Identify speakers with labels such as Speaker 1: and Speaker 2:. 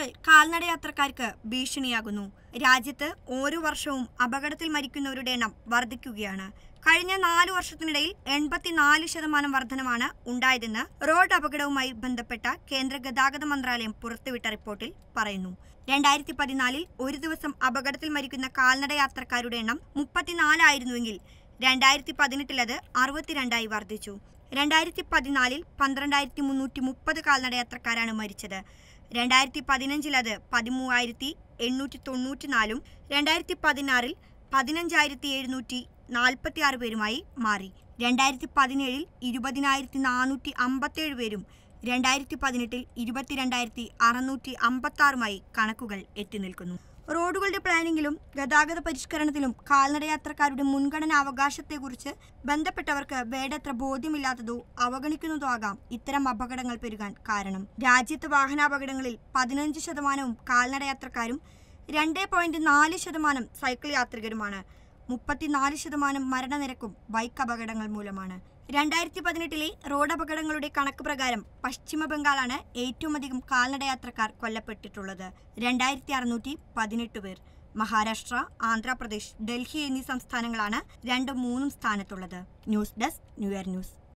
Speaker 1: അപകടങ്ങൾ കാൽനടയാത്രക്കാർക്ക് ഭീഷണിയാകുന്നു രാജ്യത്ത് ഓരോ വർഷവും അപകടത്തിൽ മരിക്കുന്നവരുടെ എണ്ണം വർദ്ധിക്കുകയാണ് കഴിഞ്ഞ നാല് വർഷത്തിനിടയിൽ എൺപത്തിനാല് ശതമാനം വർധനമാണ് ഉണ്ടായതെന്ന് റോഡ് അപകടവുമായി ബന്ധപ്പെട്ട കേന്ദ്ര ഗതാഗത മന്ത്രാലയം പുറത്തുവിട്ട റിപ്പോർട്ടിൽ പറയുന്നു രണ്ടായിരത്തി പതിനാലിൽ ഒരു ദിവസം അപകടത്തിൽ മരിക്കുന്ന കാൽനട യാത്രക്കാരുടെ എണ്ണം മുപ്പത്തിനാലായിരുന്നുവെങ്കിൽ രണ്ടായിരത്തി പതിനെട്ടിൽ അത് അറുപത്തിരണ്ടായി വർദ്ധിച്ചു രണ്ടായിരത്തി പതിനാലിൽ പന്ത്രണ്ടായിരത്തി മുന്നൂറ്റി മുപ്പത് കാൽനട യാത്രക്കാരാണ് മരിച്ചത് രണ്ടായിരത്തി പതിനഞ്ചിൽ അത് പതിമൂവായിരത്തി എണ്ണൂറ്റി തൊണ്ണൂറ്റിനാലും രണ്ടായിരത്തി പതിനാറിൽ പതിനഞ്ചായിരത്തി എഴുന്നൂറ്റി നാൽപ്പത്തി ആറ് പേരുമായി മാറി രണ്ടായിരത്തി പതിനേഴിൽ ഇരുപതിനായിരത്തി നാനൂറ്റി അമ്പത്തേഴ് പേരും രണ്ടായിരത്തി പതിനെട്ടിൽ ഇരുപത്തിരണ്ടായിരത്തി അറുന്നൂറ്റി അമ്പത്തി ആറുമായി കണക്കുകൾ എത്തി നിൽക്കുന്നു റോഡുകളുടെ പ്ലാനിങ്ങിലും ഗതാഗത പരിഷ്കരണത്തിലും കാൽനടയാത്രക്കാരുടെ മുൻഗണനാ അവകാശത്തെക്കുറിച്ച് ബന്ധപ്പെട്ടവർക്ക് വേണ്ടത്ര ബോധ്യമില്ലാത്തതോ അവഗണിക്കുന്നതോ ആകാം ഇത്തരം അപകടങ്ങൾ പെരുകാൻ കാരണം രാജ്യത്ത് വാഹനാപകടങ്ങളിൽ പതിനഞ്ച് ശതമാനവും കാൽനടയാത്രക്കാരും രണ്ട് പോയിന്റ് നാല് ശതമാനം സൈക്കിൾ യാത്രികരുമാണ് മുപ്പത്തിനാല് ശതമാനം മരണനിരക്കും ബൈക്ക് അപകടങ്ങൾ മൂലമാണ് രണ്ടായിരത്തി പതിനെട്ടിലെ റോഡ് അപകടങ്ങളുടെ കണക്ക് പ്രകാരം പശ്ചിമ ബംഗാളാണ് ഏറ്റവും അധികം കാൽനടയാത്രക്കാർ കൊല്ലപ്പെട്ടിട്ടുള്ളത് രണ്ടായിരത്തി അറുന്നൂറ്റി പതിനെട്ട് പേർ മഹാരാഷ്ട്ര ആന്ധ്രാപ്രദേശ് ഡൽഹി എന്നീ സംസ്ഥാനങ്ങളാണ് രണ്ടും മൂന്നും സ്ഥാനത്തുള്ളത് news desk new year news